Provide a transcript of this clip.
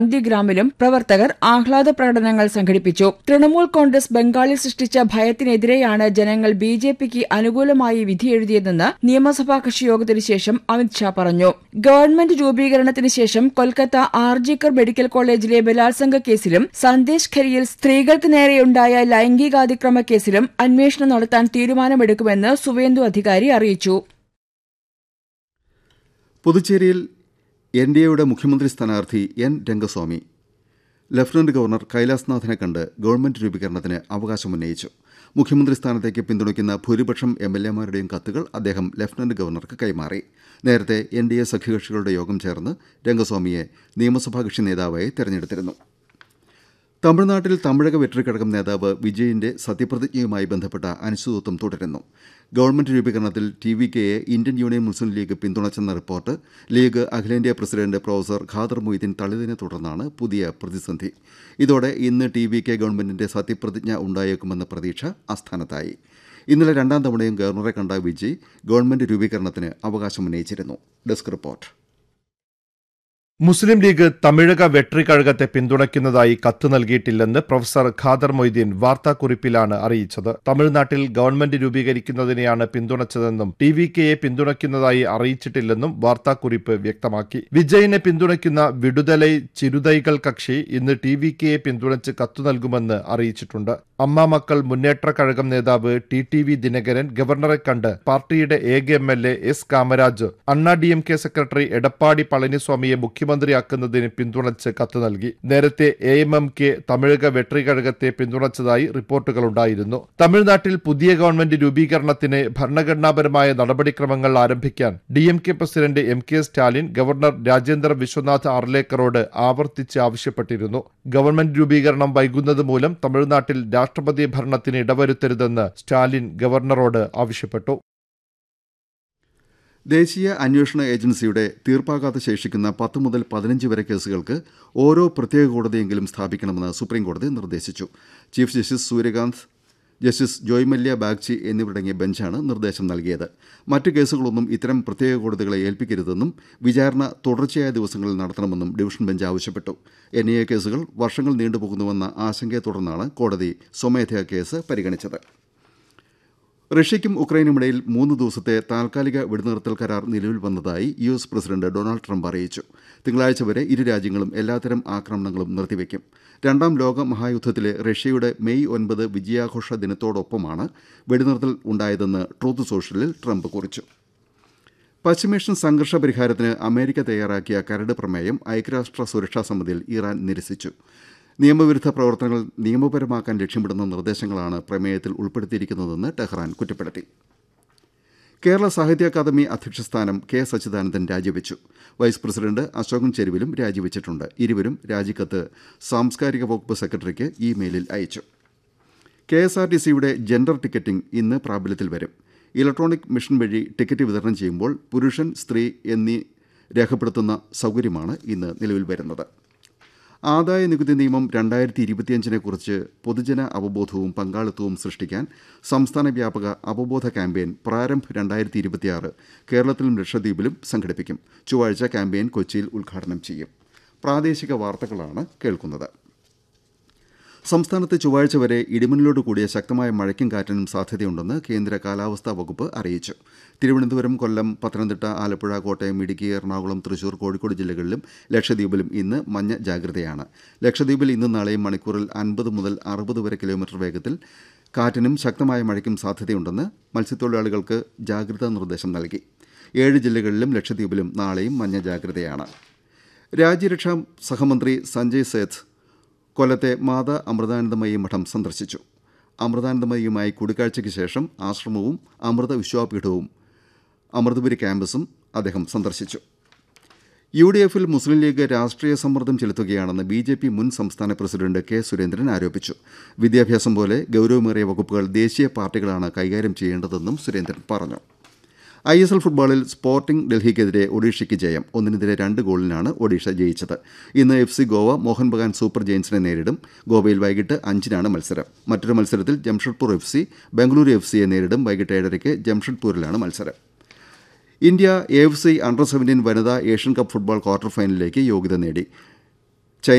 നന്ദിഗ്രാമിലും പ്രവർത്തകർ ആഹ്ലാദ പ്രകടനങ്ങൾ സംഘടിപ്പിച്ചു തൃണമൂൽ കോൺഗ്രസ് ബംഗാളിൽ സൃഷ്ടിച്ച ഭയത്തിനെതിരെയാണ് ജനങ്ങൾ ബി ജെ പിക്ക് അനുകൂലമായി വിധിയെഴുതിയതെന്ന് നിയമസഭാ കക്ഷി യോഗത്തിനു ശേഷം അമിത്ഷാ പറഞ്ഞു ഗവൺമെന്റ് രൂപീകരണത്തിന് ശേഷം കൊൽക്കത്ത ആർജിക്കർ മെഡിക്കൽ കോളേജിലെ ബലാത്സംഗ കേസിലും സന്ദേശ് ഖരിയിൽ സ്ത്രീകൾക്ക് നേരെയുണ്ടായ ലൈംഗികാതിക്രമ കേസിലും അന്വേഷണം നടത്താൻ തീരുമാനമെടുക്കുമെന്ന് സുവേന്ദു അധികാരി അറിയിച്ചു പുതുച്ചേരിയിൽ എൻ ഡി എയുടെ മുഖ്യമന്ത്രി സ്ഥാനാർത്ഥി എൻ രംഗസ്വാമി ലഫ്റ്റനന്റ് ഗവർണർ കൈലാസ്നാഥിനെ കണ്ട് ഗവൺമെന്റ് രൂപീകരണത്തിന് അവകാശമുന്നയിച്ചു മുഖ്യമന്ത്രി സ്ഥാനത്തേക്ക് പിന്തുണയ്ക്കുന്ന ഭൂരിപക്ഷം എം എൽ എമാരുടെയും കത്തുകൾ അദ്ദേഹം ലഫ്റ്റനന്റ് ഗവർണർക്ക് കൈമാറി നേരത്തെ എൻ ഡി എ സഖ്യകക്ഷികളുടെ യോഗം ചേർന്ന് രംഗസ്വാമിയെ നിയമസഭാ കക്ഷി നേതാവായി തെരഞ്ഞെടുത്തിരുന്നു തമിഴ്നാട്ടിൽ തമിഴക വെട്രിക്കഴകം നേതാവ് വിജയിന്റെ സത്യപ്രതിജ്ഞയുമായി ബന്ധപ്പെട്ട അനിശ്ചിതത്വം തുടരുന്നു ഗവൺമെന്റ് രൂപീകരണത്തിൽ ടി വി കെയെ ഇന്ത്യൻ യൂണിയൻ മുസ്ലിം ലീഗ് പിന്തുണച്ചെന്ന റിപ്പോർട്ട് ലീഗ് അഖിലേന്ത്യാ പ്രസിഡന്റ് പ്രൊഫസർ ഖാദർ മൊയ്തീൻ തള്ളിയതിനെ തുടർന്നാണ് പുതിയ പ്രതിസന്ധി ഇതോടെ ഇന്ന് ടി വി കെ ഗവൺമെന്റിന്റെ സത്യപ്രതിജ്ഞ ഉണ്ടായേക്കുമെന്ന പ്രതീക്ഷ അസ്ഥാനത്തായി ഇന്നലെ രണ്ടാം തവണയും ഗവർണറെ കണ്ട വിജയ് ഗവൺമെന്റ് രൂപീകരണത്തിന് അവകാശമുന്നയിച്ചിരുന്നു desk report Muslim league Tamilaga വെട്രിക്കഴകത്തെ പിന്തുണയ്ക്കുന്നതായി കത്ത് നൽകിയിട്ടില്ലെന്ന് പ്രൊഫസർ ഖാദർ മൊയ്തീൻ വാർത്താക്കുറിപ്പിലാണ് അറിയിച്ചത് തമിഴ്നാട്ടിൽ ഗവൺമെന്റ് രൂപീകരിക്കുന്നതിനെയാണ് പിന്തുണച്ചതെന്നും ടി വി കെയെ പിന്തുണയ്ക്കുന്നതായി അറിയിച്ചിട്ടില്ലെന്നും വാർത്താക്കുറിപ്പ് വ്യക്തമാക്കി വിജയിനെ പിന്തുണയ്ക്കുന്ന വിടുതലൈ ചിരുതൈകൾ കക്ഷി ഇന്ന് ടി വി കെയെ പിന്തുണച്ച് കത്തു നൽകുമെന്ന് അറിയിച്ചിട്ടുണ്ട് അമ്മ മക്കൾ മുന്നേറ്റ കഴകം നേതാവ് ടി ടി വി ദിനകരൻ ഗവർണറെ കണ്ട് പാർട്ടിയുടെ ഏക M L A S Kamaraj Anna D M K secretary Edappadi പളനിസ്വാമിയെ മുഖ്യമന്ത്രിയാക്കുന്നതിന് പിന്തുണച്ച് കത്ത് നൽകി നേരത്തെ A M M K Tamilaga വെട്രികഴകത്തെ പിന്തുണച്ചതായി റിപ്പോർട്ടുകളുണ്ടായിരുന്നു തമിഴ്നാട്ടിൽ പുതിയ ഗവൺമെന്റ് രൂപീകരണത്തിന് ഭരണഘടനാപരമായ നടപടിക്രമങ്ങൾ ആരംഭിക്കാൻ D M K president M K Stalin governor Rajendra Vishwanath ആർലേക്കറോട് ആവർത്തിച്ച് ആവശ്യപ്പെട്ടിരുന്നു ഗവൺമെന്റ് രൂപീകരണം വൈകുന്നത് മൂലം തമിഴ്നാട്ടിൽ രാഷ്ട്രപതി ഭരണത്തിന് ഇടവരുത്തരുതെന്ന് സ്റ്റാലിൻ ഗവർണറോട് ആവശ്യപ്പെട്ടു ദേശീയ അന്വേഷണ ഏജൻസിയുടെ തീർപ്പാകാതെ ശേഷിക്കുന്ന പത്ത് മുതൽ പതിനഞ്ച് വരെ കേസുകൾക്ക് ഓരോ പ്രത്യേക കോടതിയെങ്കിലും സ്ഥാപിക്കണമെന്ന് സുപ്രീംകോടതി നിർദ്ദേശിച്ചു chief justice Surya Kant justice Joymalya Bagchi എന്നിവരടങ്ങിയ ബെഞ്ചാണ് നിർദ്ദേശം നൽകിയത് മറ്റ് കേസുകളൊന്നും ഇത്തരം പ്രത്യേക കോടതികളെ ഏൽപ്പിക്കരുതെന്നും വിചാരണ തുടർച്ചയായ ദിവസങ്ങളിൽ നടത്തണമെന്നും ഡിവിഷൻ ബെഞ്ച് ആവശ്യപ്പെട്ടു എൻ ഐ എ കേസുകൾ വർഷങ്ങൾ നീണ്ടുപോകുന്നുവെന്ന ആശങ്കയെ തുടർന്നാണ് കോടതി സ്വമേധയാ കേസ് പരിഗണിച്ചത് റഷ്യയ്ക്കും ഉക്രൈനുമിടയിൽ മൂന്ന് ദിവസത്തെ താൽക്കാലിക വെടിനിർത്തൽ കരാർ നിലവിൽ വന്നതായി U S president Donald Trump അറിയിച്ചു തിങ്കളാഴ്ച വരെ ഇരു രാജ്യങ്ങളും എല്ലാത്തരം ആക്രമണങ്ങളും നിർത്തിവെക്കും രണ്ടാം ലോക മഹായുദ്ധത്തിലെ റഷ്യയുടെ മെയ് ഒൻപത് വിജയാഘോഷ ദിനത്തോടൊപ്പമാണ് വെടിനിർത്തൽ ഉണ്ടായതെന്ന് ട്രൂത്ത് സോഷ്യലിൽ ട്രംപ് കുറിച്ചു പശ്ചിമേഷ്യൻ സംഘർഷ പരിഹാരത്തിന് അമേരിക്ക തയ്യാറാക്കിയ കരട് പ്രമേയം ഐക്യരാഷ്ട്ര സുരക്ഷാ സമിതിയിൽ ഇറാൻ നിരസിച്ചു നിയമവിരുദ്ധ പ്രവർത്തനങ്ങൾ നിയമപരമാക്കാൻ ലക്ഷ്യമിടുന്ന നിർദ്ദേശങ്ങളാണ് പ്രമേയത്തിൽ ഉൾപ്പെടുത്തിയിരിക്കുന്നതെന്ന് ടെഹ്റാൻ കുറ്റപ്പെടുത്തി കേരള സാഹിത്യ അക്കാദമി അധ്യക്ഷ സ്ഥാനം കെ സച്ചിദാനന്ദൻ രാജിവെച്ചു വൈസ് പ്രസിഡന്റ് അശോകൻ ചെരുവിലും രാജിവെച്ചിട്ടുണ്ട് ഇരുവരും രാജിക്കത്ത് സാംസ്കാരിക വകുപ്പ് സെക്രട്ടറിക്ക് ഇമെയിലിൽ അയച്ചു കെ എസ് ആർ ടി സിയുടെ ജെൻഡർ ടിക്കറ്റിംഗ് ഇന്ന് പ്രാബല്യത്തിൽ വരും ഇലക്ട്രോണിക് മെഷീൻ വഴി ടിക്കറ്റ് വിതരണം ചെയ്യുമ്പോൾ പുരുഷൻ സ്ത്രീ എന്നീ രേഖപ്പെടുത്തുന്ന സൗകര്യമാണ് ഇന്ന് നിലവിൽ വരുന്നത് ആദായ നികുതി നിയമം രണ്ടായിരത്തി ഇരുപത്തിയഞ്ചിനെ കുറിച്ച് പൊതുജന അവബോധവും പങ്കാളിത്തവും സൃഷ്ടിക്കാൻ സംസ്ഥാന വ്യാപക അവബോധ ക്യാമ്പയിൻ പ്രാരംഭ് രണ്ടായിരത്തി ഇരുപത്തിയാറ് കേരളത്തിലും ലക്ഷദ്വീപിലും സംഘടിപ്പിക്കും ചൊവ്വാഴ്ച ക്യാമ്പയിൻ കൊച്ചിയിൽ ഉദ്ഘാടനം ചെയ്യും പ്രാദേശിക വാർത്തകളാണ് കേൾക്കുന്നത് സംസ്ഥാനത്ത് ചൊവ്വാഴ്ച വരെ ഇടിമിന്നലോട് കൂടിയ ശക്തമായ മഴയ്ക്കും കാറ്റിനും സാധ്യതയുണ്ടെന്ന് കേന്ദ്ര കാലാവസ്ഥാ വകുപ്പ് അറിയിച്ചു തിരുവനന്തപുരം കൊല്ലം പത്തനംതിട്ട ആലപ്പുഴ കോട്ടയം ഇടുക്കി എറണാകുളം തൃശൂർ കോഴിക്കോട് ജില്ലകളിലും ലക്ഷദ്വീപിലും ഇന്ന് മഞ്ഞ ജാഗ്രതയാണ് ലക്ഷദ്വീപിൽ ഇന്നും നാളെയും മണിക്കൂറിൽ അൻപത് മുതൽ അറുപത് വരെ കിലോമീറ്റർ വേഗത്തിൽ കാറ്റിനും ശക്തമായ മഴയ്ക്കും സാധ്യതയുണ്ടെന്ന് മത്സ്യത്തൊഴിലാളികൾക്ക് ജാഗ്രതാ നിർദ്ദേശം നൽകി ഏഴ് ജില്ലകളിലും ലക്ഷദ്വീപിലും നാളെയും മഞ്ഞ ജാഗ്രതയാണ് രാജ്യരക്ഷാ സഹമന്ത്രി സഞ്ജയ് സേത്ത് കൊല്ലത്തെ മാതാ അമൃതാനന്ദമയി മഠം സന്ദർശിച്ചു അമൃതാനന്ദമയിയുമായി കൂടിക്കാഴ്ചയ്ക്ക് ശേഷം ആശ്രമവും അമൃത വിശ്വാപീഠവും അമൃതപുരി ക്യാമ്പസും അദ്ദേഹം സന്ദർശിച്ചു യു ഡി എഫിൽ മുസ്ലിം ലീഗ് രാഷ്ട്രീയ സമ്മർദ്ദം ചെലുത്തുകയാണെന്ന് ബി ജെ പി മുൻ സംസ്ഥാന പ്രസിഡന്റ് കെ സുരേന്ദ്രൻ ആരോപിച്ചു വിദ്യാഭ്യാസം പോലെ ഗൌരവമേറിയ വകുപ്പുകൾ ദേശീയ പാർട്ടികളാണ് കൈകാര്യം ചെയ്യേണ്ടതെന്നും സുരേന്ദ്രൻ പറഞ്ഞു ഐ എസ് എൽ ഫുട്ബോളിൽ സ്പോർട്ടിംഗ് ഡൽഹിക്കെതിരെ ഒഡീഷയ്ക്ക് ജയം ഒന്നിനെതിരെ രണ്ട് ഗോളിനാണ് ഒഡീഷ ജയിച്ചത് ഇന്ന് F C Goa Mohun Bagan super ജയൻസിനെ നേരിടും ഗോവയിൽ വൈകിട്ട് അഞ്ചിനാണ് മത്സരം മറ്റൊരു മത്സരത്തിൽ Jamshedpur F C Bengaluru F സിയെ നേരിടും വൈകിട്ട് ഏഴരയ്ക്ക് ജംഷഡ്പൂരിലാണ് മത്സരം India A F C under seventeen വനിതാ ഏഷ്യൻ കപ്പ് ഫുട്ബോൾ ക്വാർട്ടർ ഫൈനലിലേക്ക് യോഗ്യത നേടി